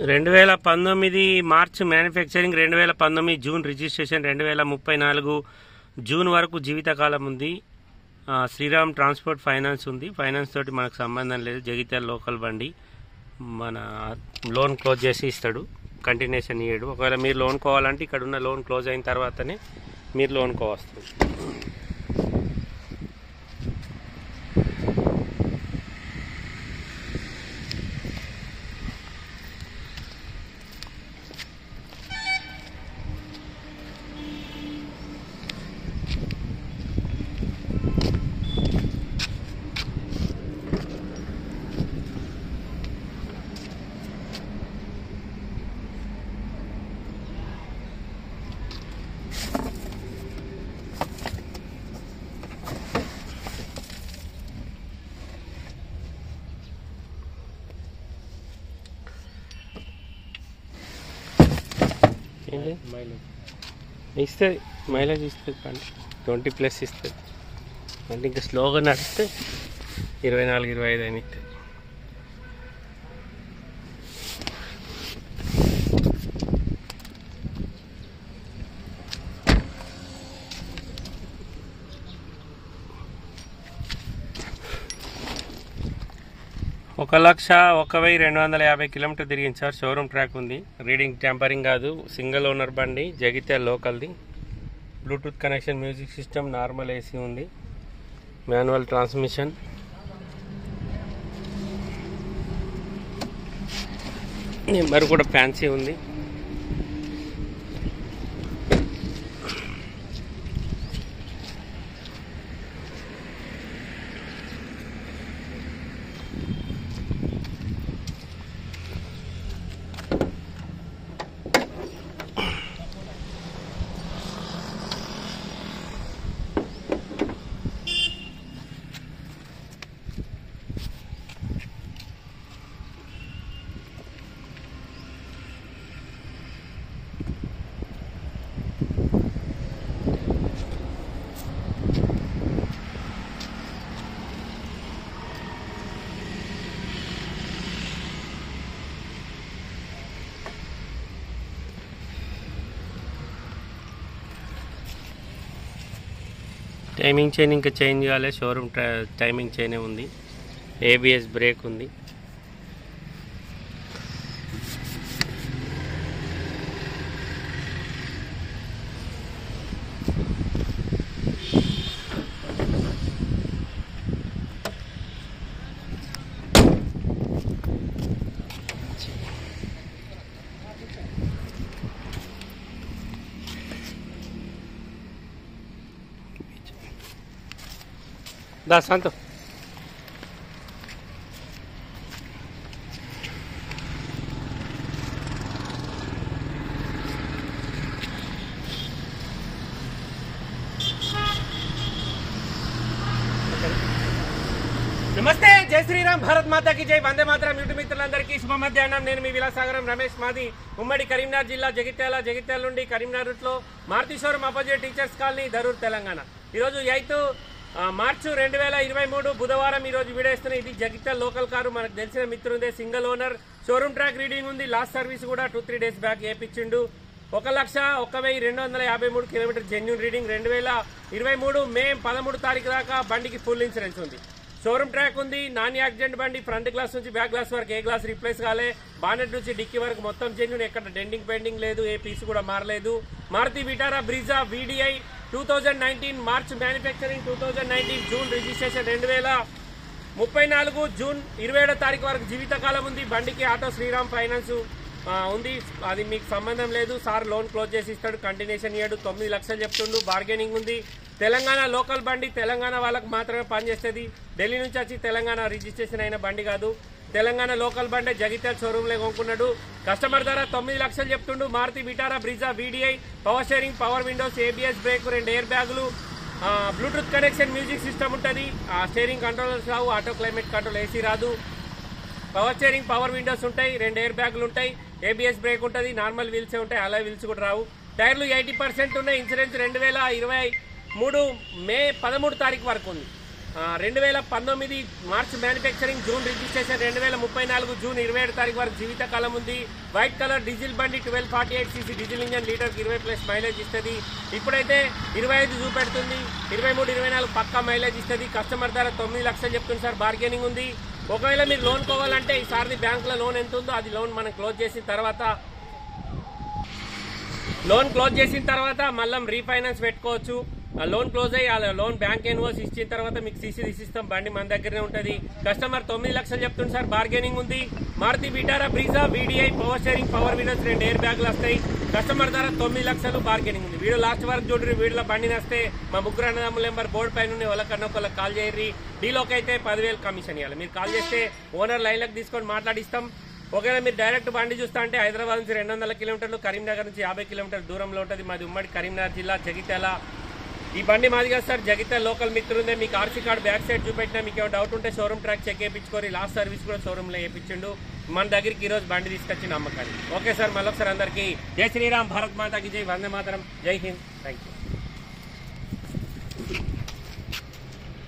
రెండు వేల పంతొమ్మిది మార్చ్ మ్యానుఫ్యాక్చరింగ్ రెండు వేల పంతొమ్మిది జూన్ రిజిస్ట్రేషన్ రెండు వేల ముప్పై నాలుగు జూన్ వరకు జీవితకాలం ఉంది ఆ, శ్రీరామ్ ట్రాన్స్పోర్ట్ ఫైనాన్స్ ఉంది ఫైనాన్స్ తోటి మనకు సంబంధం లేదు జగిత్యాల లోకల్ బండి మన లోన్ క్లోజ్ చేసి ఇస్తాడు కంటిన్యూషన్ ఇయ్యడు ఒకవేళ మీరు లోన్ కోవాలంటే ఇక్కడ ఉన్న లోన్ క్లోజ్ అయిన తర్వాతనే మీరు లోన్ కోవస్తుంది ఏంటి ఇస్తుంది మైలేజ్ ఇస్తుంది బండి ట్వంటీ ప్లస్ ఇస్తుంది అంటే ఇంకా స్లోగా నడిస్తే ఇరవై నాలుగు ఇరవై ఐదు అని ఇస్తుంది ఒక లక్ష ఒక వెయ్యి రెండు వందల యాభై కిలోమీటర్ తిరిగింది సార్ షోరూమ్ ట్రాక్ ఉంది రీడింగ్ టెంపరింగ్ కాదు సింగిల్ ఓనర్ బండి జగిత్యాల లోకల్ది bluetooth connection music system normal AC ఉంది మాన్యువల్ ట్రాన్స్మిషన్ నెంబర్ కూడా ఫ్యాన్సీ ఉంది టైమింగ్ చైన్ ఇంకా చేంజ్ కాలే షోరూమ్ టైమింగ్ చైనే ఉంది ఏబిఎస్ బ్రేక్ ఉంది దా శాంతం నమస్తే జై శ్రీరామ్ భారత్ మాతాకి జై వందే మాతరం యూట్యూబ్ మిత్రులందరికీ శుభ మధ్యాహ్నం నేను మీ విలాసాగరం రమేష్ మాది ఉమ్మడి కరీంనగర్ జిల్లా జగిత్యాల జగిత్యాల నుండి కరీంనగర్ రూట్ లో Marutheshwaram opposite teachers colony Dharur Telangana ఈరోజు ఎయిత్ మార్చు రెండు వేల ఇరవై మూడు బుధవారం ఈ రోజు వీడియో ఇస్తున్న ఇది జగిత్యాల లోకల్ కారు మనకు తెలిసిన మిత్రుందే single owner showroom track reading ఉంది లాస్ట్ సర్వీస్ కూడా టూ త్రీ డేస్ బ్యాక్ వేపించిండు ఒక లక్ష ఒక వెయ్యి రెండు వందల యాభై మూడు కిలోమీటర్ జెన్యున్ రీడింగ్ రెండు వేల ఇరవై మూడు మే పదమూడు తారీఖు దాకా బండికి ఫుల్ ఇన్సూరెన్స్ ఉంది షోరూమ్ ట్రాక్ ఉంది నాన్ యాక్సిడెంట్ బండి ఫ్రంట్ గ్లాస్ నుంచి బ్యాక్ గ్లాస్ వరకు ఏ గ్లాస్ రీప్లేస్ కాలే బానెట్ నుంచి డిక్కీ వరకు మొత్తం జెన్యున్ ఎక్కడ డెండింగ్ పెండింగ్ లేదు ఏ పీస్ కూడా మారలేదు Maruti Vitara Brezza VDI two thousand nineteen March manufacturing two thousand nineteen June registration రెండు వేల ముప్పై నాలుగు జూన్ ఇరవై ఏడో తారీఖు వరకు జీవితకాలం ఉంది బండికి ఆటో శ్రీరామ్ ఫైనాన్స్ ఆ, ఉంది అది మీకు సంబంధం లేదు సార్ లోన్ క్లోజ్ చేసి ఇస్తాడు కంటిన్యూషన్ ఇయ్యాడు తొమ్మిది లక్షలు చెప్తుండు బార్గెనింగ్ ఉంది తెలంగాణ లోకల్ బండి తెలంగాణ వాళ్ళకి మాత్రమే పనిచేస్తుంది ఢిల్లీ నుంచి వచ్చి తెలంగాణ రిజిస్ట్రేషన్ అయిన బండి కాదు తెలంగాణ లోకల్ బండి జగిత్యాల షోరూమ్ లో కొనుక్కున్నాడు కస్టమర్ ధర తొమ్మిది లక్షలు చెప్తుండు Maruti Vitara Brezza VDI power steering power windows ABS brake రెండు ఎయిర్ బ్యాగులు ఆ, బ్లూటూత్ కనెక్షన్ మ్యూజిక్ సిస్టమ్ ఉంటుంది ఆ స్టేరింగ్ కంట్రోలర్స్ రావు ఆటో క్లైమేట్ కంట్రోల్ ఏసీ రాదు పవర్ స్టీరింగ్ పవర్ విండోస్ ఉంటాయి రెండు ఎయిర్ బ్యాగులు ఉంటాయి ఏబిఎస్ బ్రేక్ ఉంటుంది నార్మల్ వీల్స్ ఉంటాయి అలా వీల్స్ కూడా రావు టైర్లు ఎయిటీ పర్సెంట్ ఉన్నాయి ఇన్సూరెన్స్ రెండు వేల ఇరవై మూడు మే పదమూడు తారీఖు వరకు ఉంది రెండు వేల పంతొమ్మిది మార్చ్ మ్యానుఫ్యాక్చరింగ్ జూన్ రిజిస్ట్రేషన్ రెండు వేల ముప్పై నాలుగు జూన్ ఇరవై ఏడు తారీఖు వరకు జీవితకాలం ఉంది వైట్ కలర్ డీజిల్ బండి twelve forty eight CC diesel engine లీటర్కి ఇరవై ప్లస్ మైలేజ్ ఇస్తుంది ఇప్పుడైతే ఇరవై ఐదు చూపెడుతుంది ఇరవై మూడు ఇరవై నాలుగు పక్కా మైలేజ్ ఇస్తుంది కస్టమర్ ధర తొమ్మిది లక్షలు చెప్తుంది సార్ బార్గెనింగ్ ఉంది ఒకవేళ మీరు లోన్ కోవాలంటే ఈసారి బ్యాంకులో లోన్ ఎంత ఉందో అది లోన్ మనం క్లోజ్ చేసిన తర్వాత లోన్ క్లోజ్ చేసిన తర్వాత మళ్ళీ రీఫైనాన్స్ పెట్టుకోవచ్చు ఆ లోన్ క్లోజ్ అయ్యి ఆ లోన్ బ్యాంక్ ఇన్వాయిస్ ఇచ్చిన తర్వాత మీకు సీసీ తీసిస్తాం బండి మన దగ్గరనే ఉంటుంది కస్టమర్ తొమ్మిది లక్షలు చెప్తుంది సార్ బార్గెనింగ్ ఉంది Maruti Vitara Brezza VDI power steering power windows రెండు ఎయిర్ బ్యాగులు వస్తాయి కస్టమర్ ధర తొమ్మిది లక్షలు బార్గెనింగ్ ఉంది వీడియో లాస్ట్ వరకు చూడరు వీడియోలో బండి వస్తే మా ముగ్గురు అన్నదమ్ముల నెంబర్ బోర్డు పైన ఉన్న వాళ్ళకన్నా ఒకళ్ళకి కాల్ చేయర్రి డీలోకి అయితే పదివేలు కమిషన్ ఇవ్వాలి మీరు కాల్ చేస్తే ఓనర్ లైన్లకు తీసుకొని మాట్లాడిస్తాం ఒకవేళ మీరు డైరెక్ట్ బండి చూస్తా అంటే హైదరాబాద్ నుంచి రెండు వందల కిలోమీటర్లు కరీంనగర్ నుంచి యాభై కిలోమీటర్ల దూరంలో ఉంటుంది మాది ఉమ్మడి కరీంనగర్ జిల్లా జగిత్యాల ఈ బండి మాది కదా సార్ జగిత్యాల లోకల్ మిత్రుందే మీకు ఆర్సీ కార్డ్ బ్యాక్ సైడ్ చూపెట్టినా మీకు ఏమైనా డౌట్ ఉంటే షోరూమ్ ట్రాక్ చెక్ చేయించుకోరి లాస్ట్ సర్వీస్ కూడా షోరూంలో చేయించిండు మన దగ్గరికి ఈ రోజు బండి తీసుకొచ్చి నమ్మకాన్ని ఓకే సార్ మళ్ళొకసారి అందరికీ జై శ్రీరామ్ భారత్ మాతాకి జై వందే మాతరం జై హింద్ థ్యాంక్ యూ